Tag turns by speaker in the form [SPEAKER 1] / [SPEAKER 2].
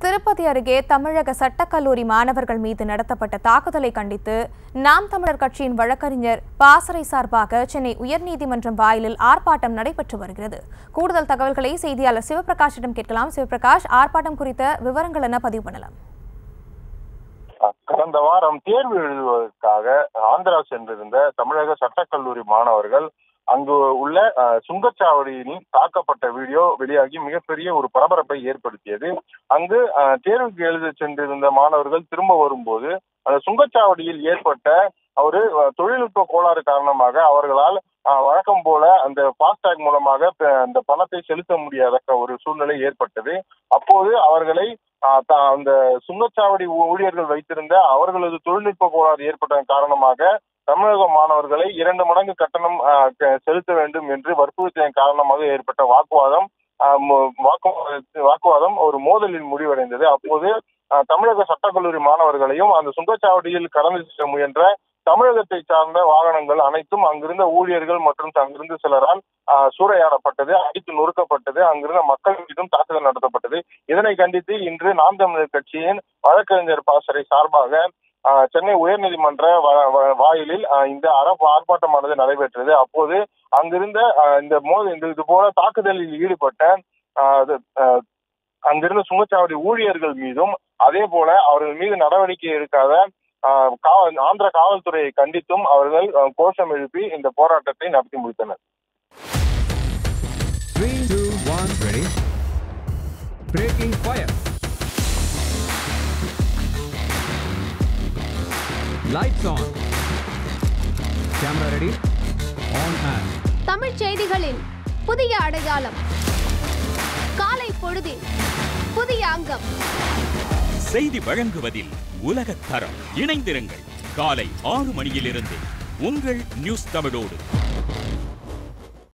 [SPEAKER 1] திருப்பதி அருகே தமிழக சட்டக்கல்லூரி மாணவர்கள் மீது நடத்தப்பட்ட தாக்குதலை கண்டித்து நாம் தமிழர் கட்சியின் வழக்கறிஞர் பாசறை சார்பாக சென்னை உயர்நீதிமன்றம் வாயிலில் ஆர்ப்பாட்டம் நடைபெற்று வருகிறது கூடுதல் தகவல்களை செய்தியாளர் சிவபிரகாஷிடம் கேட்கலாம் சிவபிரகாஷ் ஆர்ப்பாட்டம் குறித்த விவரங்கள் என பதிவு பண்ணலாம்
[SPEAKER 2] கடந்த வாரம் தேர்வு எழுதுவதற்காக ஆந்திரா சென்றிருந்த தமிழக சட்டக்கல்லூரி மாணவர்கள் அங்கு உள்ள அஹ், சுங்கச்சாவடியில் தாக்கப்பட்ட வீடியோ வெளியாகி மிகப்பெரிய ஒரு பரபரப்பை ஏற்படுத்தியது அங்கு அஹ், தேர்வுக்கு எழுத சென்றிருந்த மாணவர்கள் திரும்ப வரும்போது அந்த சுங்கச்சாவடியில் ஏற்பட்ட ஒரு அஹ், தொழில்நுட்ப கோளாறு காரணமாக அவர்களால் அஹ், வழக்கம் போல அந்த ஃபாஸ்டாக் மூலமாக ப- அந்த பணத்தை செலுத்த முடியாத ஒரு சூழ்நிலை ஏற்பட்டது அப்போது அவர்களை ஆஹ் த- அந்த சுங்கச்சாவடி ஊ- ஊழியர்கள் வைத்திருந்த அவர்களது தொழில்நுட்ப கோளாறு ஏற்பட்டதன் காரணமாக தமிழக மாணவர்களை இரண்டு மடங்கு கட்டணம் ஆஹ் க- செலுத்த வேண்டும் என்று வற்புறுத்தியதன் காரணமாக ஏற்பட்ட வாக்குவாதம் ஆஹ் மு- வாக்குவாத- வாக்குவாதம் ஒரு மோதலில் முடிவடைந்தது அப்போது ஆஹ் தமிழக சட்டக்கல்லூரி மாணவர்களையும் அந்த சுங்கச்சாவடியில் கடந்து செல்ல முயன்ற தமிழகத்தை சார்ந்த வாகனங்கள் அனைத்தும் அங்கிருந்த ஊழியர்கள் மற்றும் அங்கிருந்த சிலரால் ஆஹ் சூறையாடப்பட்டது அடித்து நொறுக்கப்பட்டது அங்கிருந்த மக்கள் மீதும் தாக்குதல் நடத்தப்பட்டது இதனை கண்டித்து இன்று நாம் தமிழர் கட்சியின் வழக்கறிஞர் பாசறை சார்பாக ஆஹ், சென்னை உயர்நீதிமன்ற வ- வ- வாயிலில் ஆஹ், இந்த அறப்பு ஆர்ப்பாட்டமானது நடைபெற்றது அப்போது அங்கிருந்த ஆஹ், இந்த மோத இந்த இது போல தாக்குதலில் ஈடுபட்ட ஆஹ், அது, ஆஹ், அங்கிருந்த சுங்கச்சாவடி ஊழியர்கள் மீதும் அதே போல அவர்கள் மீது நடவடிக்கை எடுக்காத ஆஹ், காவல் ஆந்திர காவல்துறையை கண்டித்தும் அவர்கள் ஆஹ், கோஷம் எழுப்பி இந்த போராட்டத்தை நடத்தி முடித்தனர்
[SPEAKER 3] Three, two, one, ready. Breaking fire. Lights on. Camera ready. On and.
[SPEAKER 4] தமிழ்ச் செய்திகளின் புதிய அடையாளம் காலை பொழுதில் புதிய அங்கம்
[SPEAKER 5] செய்தி வழங்குவதில் உலகத் தரம் இணைந்திருங்கள் காலை ஆறு மணியிலிருந்து உங்கள் நியூஸ் தமிழோடு